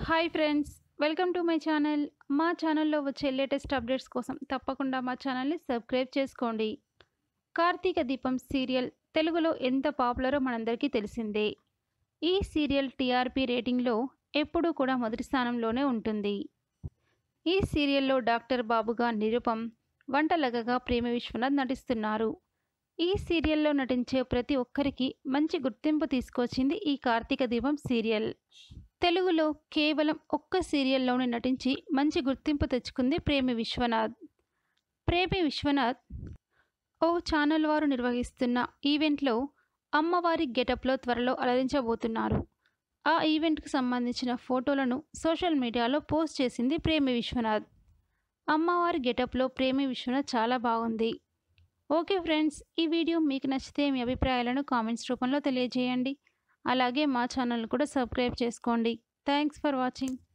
hi friends welcome to my channel మా ఛానల్లో వచ్చే లేటెస్ట్ అప్డేట్స్ కోసం తప్పకుండా మా ఛానల్ని సబ్స్క్రైబ్ చేసుకోండి కార్తీక దీపం సీరియల్ తెలుగులో ఎంత పాపులరో మనందరికీ తెలిసిందే ఈ సీరియల్ టీఆర్పీ రేటింగ్లో ఎప్పుడూ కూడా మొదటి స్థానంలోనే ఉంటుంది ఈ సీరియల్లో డాక్టర్ బాబుగా నిరుపం వంటలగగా ప్రేమ విశ్వనాథ్ నటిస్తున్నారు ఈ సీరియల్లో నటించే ప్రతి ఒక్కరికి మంచి గుర్తింపు తీసుకొచ్చింది ఈ కార్తీక దీపం సీరియల్ తెలుగులో కేవలం ఒక్క సీరియల్లోనే నటించి మంచి గుర్తింపు తెచ్చుకుంది ప్రేమి విశ్వనాథ్ ప్రేమి విశ్వనాథ్ ఓ ఛానల్ వారు నిర్వహిస్తున్న ఈవెంట్లో అమ్మవారి గెటప్లో త్వరలో అలరించబోతున్నారు ఆ ఈవెంట్కి సంబంధించిన ఫోటోలను సోషల్ మీడియాలో పోస్ట్ చేసింది ప్రేమి విశ్వనాథ్ అమ్మవారి గెటప్లో ప్రేమి విశ్వనాథ్ చాలా బాగుంది ఓకే ఫ్రెండ్స్ ఈ వీడియో మీకు నచ్చితే మీ అభిప్రాయాలను కామెంట్స్ రూపంలో తెలియజేయండి అలాగే మా ఛానల్ కూడా సబ్స్క్రైబ్ చేసుకోండి థ్యాంక్స్ ఫర్ వాచింగ్